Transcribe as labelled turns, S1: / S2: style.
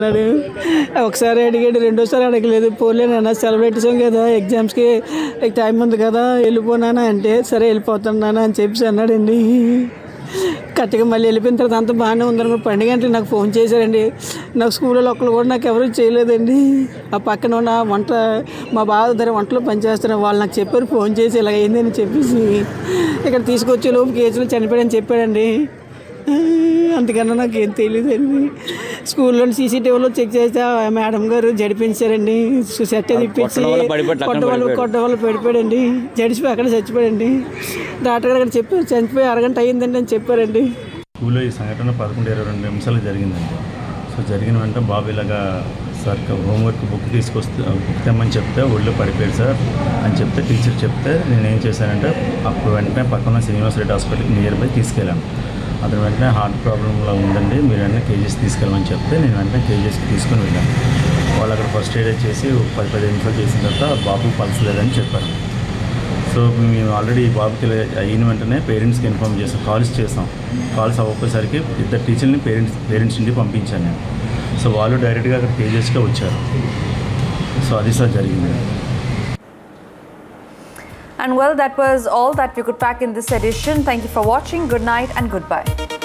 S1: అన్నాడు ఒకసారి అడిగాడు రెండోసారి అడగలేదు పోలేనన్నా సెలవు పెట్టాం కదా ఎగ్జామ్స్కి టైం ఉంది కదా వెళ్ళిపోనానా అంటే సరే వెళ్ళిపోతున్నానా అని చెప్పేసి అన్నాడండి కరెక్ట్గా మళ్ళీ వెళ్ళిపోయిన తర్వాత అంతా బాగానే ఉందనుకుని పండుగ గంటలు నాకు ఫోన్ చేశారండి నాకు స్కూల్లో ఒక్కరు కూడా నాకు ఎవరు చేయలేదండి ఆ పక్కన ఉన్న వంట మా బావ దగ్గర వంటలో పనిచేస్తున్నారు వాళ్ళు నాకు చెప్పారు ఫోన్ చేసి ఇలా అయిందని చెప్పేసి ఇక్కడ తీసుకొచ్చే లోపు కేసులు చనిపోయాడని చెప్పాడండి అంతకన్నా నాకు ఏం తెలియదండి స్కూల్లో సీసీటీవీలో చెక్ చేస్తే ఆ మేడం గారు జడిపించారండి సెట్ తిప్పించి
S2: కొట్టడం వల్ల పడిపోయాడు,
S1: కొట్ట వాళ్ళు కొట్ట వాళ్ళు పడిపోయాడండి జడిచిపోయి అక్కడ చచ్చిపోయాడండి డాక్టర్ గారు అక్కడ చెప్పారు చనిపోయి అరగంట అయ్యిందండి అని చెప్పారండి
S3: స్కూల్లో ఈ సంఘటన పదకొండు ఇరవై రెండు నిమిషాలు జరిగిందండి సో జరిగిన వెంటనే బాబు ఇలాగా సార్ హోంవర్క్ బుక్ తీసుకొస్తే బుక్ తెమ్మని చెప్తే ఒళ్ళు పడిపోయాడు సార్ అని చెప్తే టీచర్ చెప్తే నేను ఏం చేశానంటే అప్పుడు వెంటనే పక్కన శ్రీనివాస్ రెడ్డి హాస్పిటల్కి నియర్ బై తీసుకెళ్ళాను అతను వెంటనే హార్ట్ ప్రాబ్లంలో ఉందండి మీరు వెంటనే కేజీస్ తీసుకెళ్ళమని చెప్తే నేను వెంటనే కేజీస్కి తీసుకుని వెళ్ళాను వాళ్ళు అక్కడ ఫస్ట్ ఎయిడ్ చేసి ఒక పది పదిహేను నిమిషాలు చేసిన తర్వాత బాబు పల్స్ లేదని చెప్పారు సో మేము ఆల్రెడీ ఈ బాబుకి ఇలా అయిన వెంటనే పేరెంట్స్కి ఇన్ఫామ్ చేసాం కాల్స్ చేసాం కాల్స్ అవ్వకపోయేసరికి ఇద్దరు టీచర్ని పేరెంట్స్ పేరెంట్స్ ఇంటికి పంపించాను నేను సో వాళ్ళు డైరెక్ట్గా అక్కడ కేజెస్కే వచ్చారు సో అది సార్ జరిగింది
S4: And well, that was all that we could pack in this edition. Thank you for watching. Good night and goodbye.